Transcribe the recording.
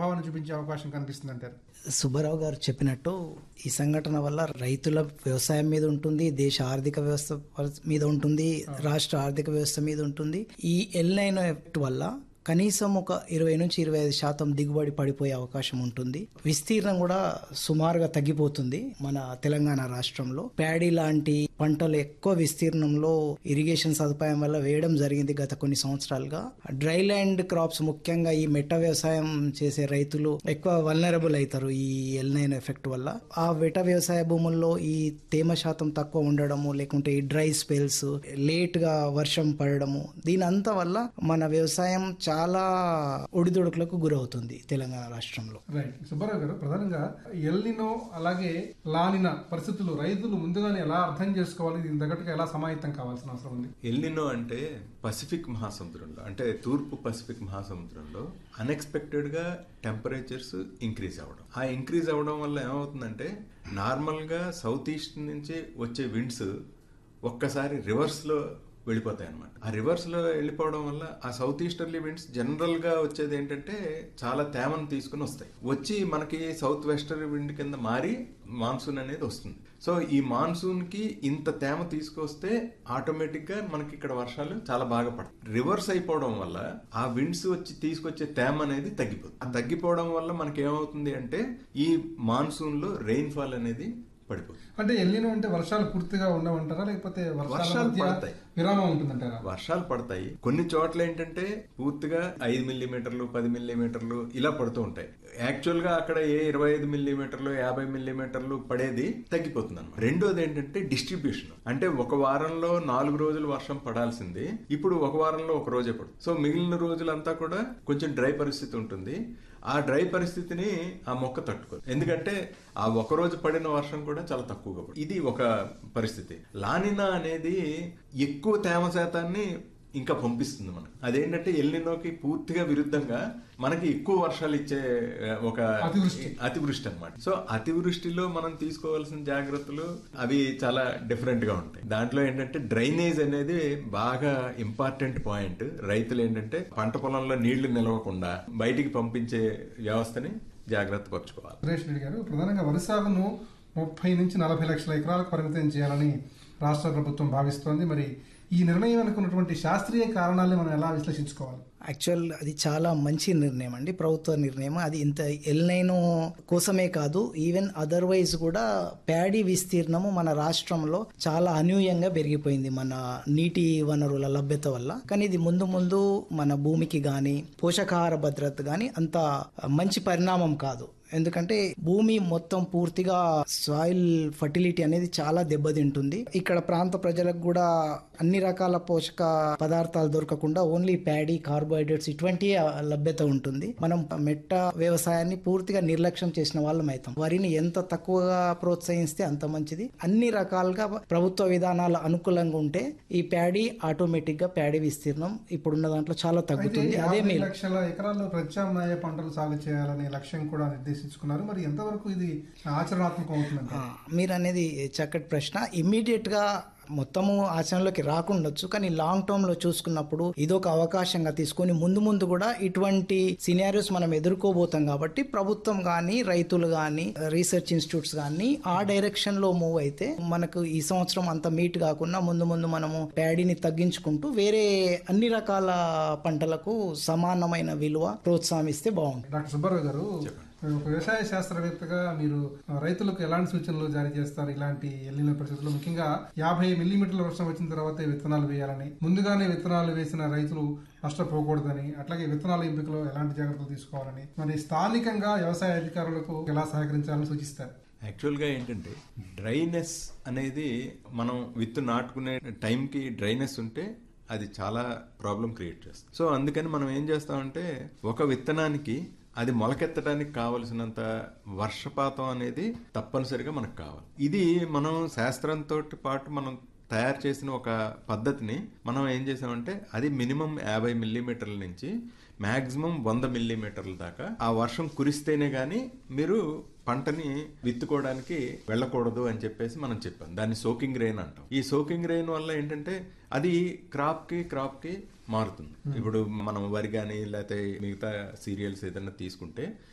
ప్రభావాన్ని చూపించే అవకాశం కనిపిస్తుంది అంటారు సుబ్బారావు గారు చెప్పినట్టు ఈ సంఘటన వల్ల రైతుల వ్యవసాయం మీద ఉంటుంది దేశ ఆర్థిక వ్యవస్థ మీద ఉంటుంది రాష్ట్ర ఆర్థిక వ్యవస్థ మీద ఉంటుంది ఈ ఎల్ నైన్ ఎఫెక్ట్ వల్ల కనీసం ఒక ఇరవై నుంచి ఇరవై ఐదు శాతం దిగుబడి పడిపోయే అవకాశం ఉంటుంది విస్తీర్ణం కూడా సుమారుగా తగ్గిపోతుంది మన తెలంగాణ రాష్ట్రంలో ప్యాడీ లాంటి పంటలు ఎక్కువ విస్తీర్ణంలో ఇరిగేషన్ సదుపాయం వల్ల వేయడం జరిగింది గత కొన్ని సంవత్సరాలుగా డ్రై ల్యాండ్ క్రాప్స్ ముఖ్యంగా ఈ మెట్ట వ్యవసాయం చేసే రైతులు ఎక్కువ వల్నరబుల్ అవుతారు ఈ ఎల్ నైన్ ఎఫెక్ట్ వల్ల ఆ వెట వ్యవసాయ భూముల్లో ఈ తేమ శాతం తక్కువ ఉండడము లేకుంటే ఈ డ్రై స్పెల్స్ లేట్ గా వర్షం పడడము దీని అంతా వల్ల మన వ్యవసాయం చాలా ఒడిదుడుకులకు గురవుతుంది తెలంగాణ రాష్ట్రంలో రైట్ సుబ్బారావు గారు ప్రధానంగా ఎల్నినో అలాగే లానిన పరిస్థితులు రైతులు ముందుగానే ఎలా అర్థం చేసుకోవాలి దీని తగ్గట్టుగా ఎలా సమాయత్తం కావాల్సిన అవసరం ఉంది ఎల్నినో అంటే పసిఫిక్ మహాసముద్రంలో అంటే తూర్పు పసిఫిక్ మహాసముద్రంలో అన్ఎక్స్పెక్టెడ్ గా టెంపరేచర్స్ ఇంక్రీజ్ అవ్వడం ఆ ఇంక్రీజ్ అవ్వడం వల్ల ఏమవుతుందంటే నార్మల్ గా సౌత్ ఈస్ట్ నుంచి వచ్చే విండ్స్ ఒక్కసారి రివర్స్ లో వెళ్ళిపోతాయి అనమాట ఆ రివర్స్ లో వెళ్ళిపోవడం వల్ల ఆ సౌత్ ఈస్టర్లీ విండ్స్ జనరల్ గా వచ్చేది ఏంటంటే చాలా తేమను తీసుకుని వస్తాయి వచ్చి మనకి సౌత్ వెస్టర్లీ విండ్ కింద మారి మాన్సూన్ అనేది వస్తుంది సో ఈ మాన్సూన్ కి ఇంత తేమ తీసుకొస్తే ఆటోమేటిక్ గా మనకి ఇక్కడ వర్షాలు చాలా బాగా పడతాయి రివర్స్ అయిపోవడం వల్ల ఆ విండ్స్ వచ్చి తీసుకొచ్చే తేమ అనేది తగ్గిపోతుంది ఆ తగ్గిపోవడం వల్ల మనకి ఏమవుతుంది అంటే ఈ మాన్సూన్ లో రెయిన్ ఫాల్ అనేది పడిపోతుంది అంటే ఎల్నినో అంటే వర్షాలు పూర్తిగా ఉండవంటారా లేకపోతే వర్షాల వర్షాలు మధ్య పడతాయి. విరామం ఉంటుందంటారా వర్షాలు పడతాయి కొన్ని చోట్ల ఏంటంటే పూర్తిగా ఐదు మిల్లీమీటర్లు పది మిల్లీమీటర్లు ఇలా పడుతూ ఉంటాయి యాక్చువల్ గా అక్కడ ఏ ఇరవై ఐదు మిల్లీమీటర్లు యాభై మిల్లీమీటర్లు పడేది తగ్గిపోతుంది అనమాట రెండోది ఏంటంటే డిస్ట్రిబ్యూషన్ అంటే ఒక వారంలో నాలుగు రోజులు వర్షం పడాల్సింది ఇప్పుడు ఒక వారంలో ఒక రోజే పడుతుంది సో మిగిలిన రోజులంతా కూడా కొంచెం డ్రై పరిస్థితి ఉంటుంది ఆ డ్రై పరిస్థితిని ఆ మొక్క తట్టుకోదు ఎందుకంటే ఆ ఒక రోజు పడిన వర్షం కూడా చాలా తక్కువగా పడుతుంది ఇది ఒక పరిస్థితి లానినా అనేది ఎక్కువ తేమ శాతాన్ని ఇంకా పంపిస్తుంది మనకు అదేంటంటే ఎల్నినోకి పూర్తిగా విరుద్ధంగా మనకి ఎక్కువ వర్షాలు ఇచ్చే ఆ, ఒక అతివృష్టి. అతివృష్టి అన్నమాట సో అతివృష్టిలో మనం తీసుకోవాల్సిన జాగ్రత్తలు అవి చాలా డిఫరెంట్ గా ఉంటాయి దాంట్లో ఏంటంటే డ్రైనేజ్ అనేది బాగా ఇంపార్టెంట్ పాయింట్ రైతులు ఏంటంటే పంట పొలంలో నీళ్లు నిలవకుండా బయటికి పంపించే వ్యవస్థని జాగ్రత్త పరచుకోవాలి సురేష్ రెడ్డి గారు ప్రధానంగా వరి సాగును ముప్పై నుంచి నలభై లక్షల ఎకరాలకు పరిమితం చేయాలని రాష్ట్ర ప్రభుత్వం భావిస్తోంది మరి ఈ నిర్ణయం అనుకున్నటువంటి శాస్త్రీయ కారణాలను మనం ఎలా విశ్లేషించుకోవాలి యాక్చువల్ అది చాలా మంచి నిర్ణయం అండి ప్రభుత్వ నిర్ణయం అది ఇంత ఎల్నైన్ కోసమే కాదు ఈవెన్ అదర్వైజ్ కూడా ప్యాడీ విస్తీర్ణము మన రాష్ట్రంలో చాలా అనూహ్యంగా పెరిగిపోయింది మన నీటి వనరుల లభ్యత వల్ల కానీ ఇది ముందు ముందు మన భూమికి గాని పోషకాహార భద్రత గాని అంత మంచి పరిణామం కాదు ఎందుకంటే భూమి మొత్తం పూర్తిగా సాయిల్ ఫర్టిలిటీ అనేది చాలా దెబ్బతింటుంది ఇక్కడ ప్రాంత ప్రజలకు కూడా అన్ని రకాల పోషక పదార్థాలు దొరకకుండా ఓన్లీ ప్యాడీ కార్బోహైడ్రేట్స్ ఇటువంటి లభ్యత ఉంటుంది మనం మెట్ట వ్యవసాయాన్ని పూర్తిగా నిర్లక్ష్యం చేసిన వాళ్ళం అవుతాం వరిని ఎంత తక్కువగా ప్రోత్సహిస్తే అంత మంచిది అన్ని రకాలుగా ప్రభుత్వ విధానాలు అనుకూలంగా ఉంటే ఈ ప్యాడీ ఆటోమేటిక్ గా ప్యాడీ విస్తీర్ణం ఇప్పుడున్న దాంట్లో చాలా అయితే తగ్గుతుంది అదే యాభై మేలు లక్షల ఎకరాల్లో ప్రత్యామ్నాయ పంటలు సాగు చేయాలనే లక్ష్యం కూడా నిర్దేశించుకున్నారు మరి ఎంతవరకు ఇది ఆచరణాత్మకం అవుతుందంటే ఆ, మీరు అనేది చక్కటి ప్రశ్న ఇమ్మీడియట్ గా మొత్తము ఆచరణలోకి రాకుండొచ్చు కానీ లాంగ్ టర్మ్ లో చూసుకున్నప్పుడు ఇదొక అవకాశంగా తీసుకొని ముందు ముందు కూడా ఇటువంటి సినారియోస్ మనం ఎదుర్కోబోతాం కాబట్టి ప్రభుత్వం కానీ రైతులు కానీ రీసెర్చ్ ఇన్స్టిట్యూట్స్ కానీ ఆ డైరెక్షన్ లో మూవ్ అయితే మనకు ఈ సంవత్సరం అంత మీట్ కాకుండా ముందు ముందు మనము ప్యాడీని తగ్గించుకుంటూ వేరే అన్ని రకాల పంటలకు సమానమైన విలువ ప్రోత్సాహిస్తే బాగుంటుంది డాక్టర్ సుబ్బారావు గారు ఒక వ్యవసాయ శాస్త్రవేత్తగా మీరు రైతులకు ఎలాంటి సూచనలు జారీ చేస్తారు ఇలాంటి ఎల్లిన పరిస్థితుల్లో ముఖ్యంగా యాభై మిల్లీమీటర్ల వర్షం వచ్చిన తర్వాతే విత్తనాలు వేయాలని ముందుగానే విత్తనాలు వేసిన రైతులు నష్టపోకూడదని అట్లాగే విత్తనాల ఎంపికలో ఎలాంటి జాగ్రత్తలు తీసుకోవాలని మరి స్థానికంగా వ్యవసాయ అధికారులకు ఎలా సహకరించాలని సూచిస్తారు యాక్చువల్గా ఏంటంటే డ్రైనెస్ అనేది మనం విత్తు నాటుకునే టైంకి డ్రైనెస్ ఉంటే అది చాలా ప్రాబ్లం క్రియేట్ చేస్తుంది సో అందుకని మనం ఏం చేస్తామంటే ఒక విత్తనానికి అది మొలకెత్తడానికి కావలసినంత వర్షపాతం అనేది తప్పనిసరిగా మనకు కావాలి ఇది మనం శాస్త్రంతో పాటు మనం తయారు చేసిన ఒక పద్ధతిని మనం ఏం చేసామంటే అది మినిమం యాభై మిల్లీమీటర్ల నుంచి మాక్సిమం వంద మిల్లీమీటర్ల దాకా ఆ వర్షం కురిస్తేనే గాని మీరు పంటని విత్తుకోవడానికి వెళ్ళకూడదు అని చెప్పేసి మనం చెప్పాం దాన్ని సోకింగ్ రెయిన్ అంటాం ఈ సోకింగ్ రెయిన్ వల్ల ఏంటంటే అది క్రాప్ కి క్రాప్ కి మారుతుంది ఇప్పుడు మనం వరి కానీ లేకపోతే మిగతా సీరియల్స్ ఏదైనా తీసుకుంటే